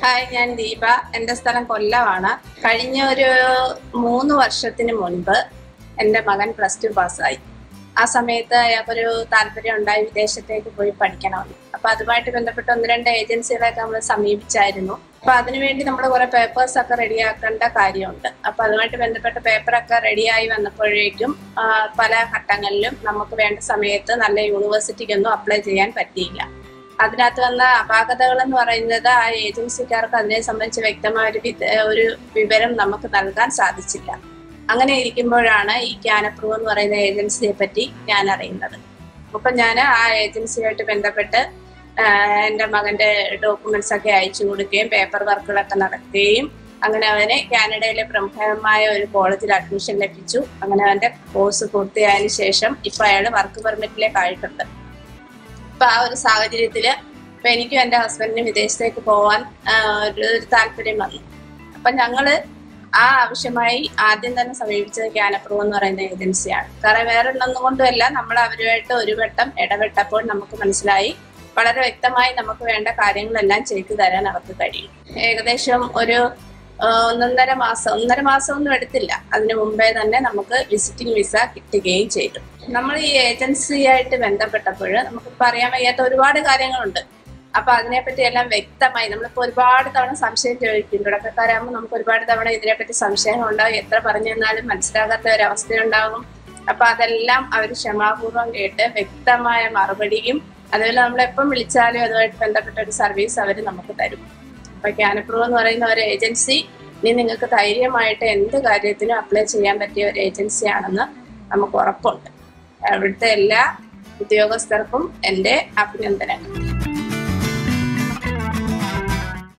hi ഞാൻ ദീപ എൻ്റെ സ്ഥലം കൊല്ലമാണ് കഴിഞ്ഞ ഒരു മൂന്ന് വർഷത്തിന് മുൻപ് എൻ്റെ മകൻ പ്ലസ് ടു പാസ്സായി ആ സമയത്ത് അയാൾക്കൊരു താല്പര്യം ഉണ്ടായി വിദേശത്തേക്ക് പോയി പഠിക്കണമെന്ന് അപ്പൊ അതുമായിട്ട് ബന്ധപ്പെട്ട് ഒന്ന് രണ്ട് ഏജൻസികളെയൊക്കെ നമ്മൾ സമീപിച്ചായിരുന്നു അപ്പൊ അതിനുവേണ്ടി നമ്മൾ കുറെ പേപ്പേഴ്സ് ഒക്കെ റെഡിയാക്കേണ്ട കാര്യമുണ്ട് അപ്പൊ അതുമായിട്ട് ബന്ധപ്പെട്ട പേപ്പറൊക്കെ റെഡിയായി വന്നപ്പോഴേക്കും ആ, പല ഘട്ടങ്ങളിലും നമുക്ക് വേണ്ട സമയത്ത് നല്ല യൂണിവേഴ്സിറ്റിക്കൊന്നും അപ്ലൈ ചെയ്യാൻ പറ്റിയില്ല അതിനകത്ത് വന്ന അപാകതകൾ എന്ന് പറയുന്നത് ആ ഏജൻസിക്കാർക്ക് അതിനെ സംബന്ധിച്ച് വ്യക്തമായ ഒരു വിത- ഒരു വിവരം നമുക്ക് നൽകാൻ സാധിച്ചില്ല അങ്ങനെ ഇരിക്കുമ്പോഴാണ് ഈ ക്യാനപ്രൂവ് എന്ന് പറയുന്ന ഏജൻസിയെ പറ്റി ഞാൻ അറിയുന്നത് അപ്പൊ ഞാൻ ആ ഏജൻസിയായിട്ട് ബന്ധപ്പെട്ട് ആഹ് എൻ്റെ മകന്റെ ഡോക്യുമെന്റ്സ് ഒക്കെ അയച്ചു കൊടുക്കുകയും പേപ്പർ വർക്കുകളൊക്കെ നടത്തുകയും അങ്ങനെ അവന് കാനഡയിലെ പ്രമുഖമായ ഒരു കോളേജിൽ അഡ്മിഷൻ ലഭിച്ചു അങ്ങനെ അവന്റെ കോഴ്സ് പൂർത്തിയായതിനു ശേഷം ഇപ്പൊ അയാൾ വർക്ക് പെർമിറ്റിലേക്ക് ആയിട്ടുണ്ട് അപ്പൊ ആ ഒരു സാഹചര്യത്തില് ഇപ്പൊ എനിക്കും എന്റെ ഹസ്ബൻഡിനും വിദേശത്തേക്ക് പോവാൻ ആ, ഒരു ഒരു താല്പര്യം വന്നു അപ്പൊ ഞങ്ങള് ആ ആവശ്യമായി ആദ്യം തന്നെ സമീപിച്ചത് ക്യാനപ്രൂവ് എന്ന് പറയുന്ന ഏജൻസിയാണ് കാരണം വേറെ ഒന്നും കൊണ്ടുമല്ല നമ്മൾ അവരുമായിട്ട് ഒരു വട്ടം ഇടപെട്ടപ്പോൾ നമുക്ക് മനസ്സിലായി വളരെ വ്യക്തമായി നമുക്ക് വേണ്ട കാര്യങ്ങളെല്ലാം ചെയ്തു തരാൻ അവർക്ക് കഴിയും ഏകദേശം ഒരു ആ, ഒന്നൊന്നര മാസം ഒന്നര മാസം ഒന്നും എടുത്തില്ല അതിനു മുമ്പേ തന്നെ നമുക്ക് വിസിറ്റിംഗ് വിസ കിട്ടുകയും ചെയ്തു നമ്മൾ ഈ ഏജൻസിയായിട്ട് ബന്ധപ്പെട്ടപ്പോൾ നമുക്ക് പറയാൻ വയ്യാത്ത ഒരുപാട് കാര്യങ്ങളുണ്ട് അപ്പൊ അതിനെപ്പറ്റി എല്ലാം വ്യക്തമായി നമ്മളിപ്പോ ഒരുപാട് തവണ സംശയം ചോദിക്കും തുടക്കക്കാരാകുമ്പോൾ നമുക്ക് ഒരുപാട് തവണ ഇതിനെപ്പറ്റി സംശയങ്ങൾ ഉണ്ടാവും എത്ര പറഞ്ഞു തന്നാലും മനസ്സിലാകാത്ത ഒരു അവസ്ഥയുണ്ടാകും അപ്പൊ അതെല്ലാം അവർ ക്ഷമാപൂർവ്വം കേട്ട് വ്യക്തമായ മറുപടിയും അതുപോലെ നമ്മൾ എപ്പം വിളിച്ചാലും അതുമായിട്ട് ബന്ധപ്പെട്ട ഒരു സർവീസ് അവർ നമുക്ക് തരും അപ്പൊ ക്യാനപ്രൂവ് എന്ന് പറയുന്ന ഒരു ഏജൻസി ഇനി നിങ്ങൾക്ക് ധൈര്യമായിട്ട് എന്ത് കാര്യത്തിനും അപ്ലൈ ചെയ്യാൻ പറ്റിയ ഒരു ഏജൻസിയാണെന്ന് നമുക്ക് ഉറപ്പുണ്ട് അവിടുത്തെ എല്ലാ ഉദ്യോഗസ്ഥർക്കും എൻ്റെ അഭിനന്ദനങ്ങൾ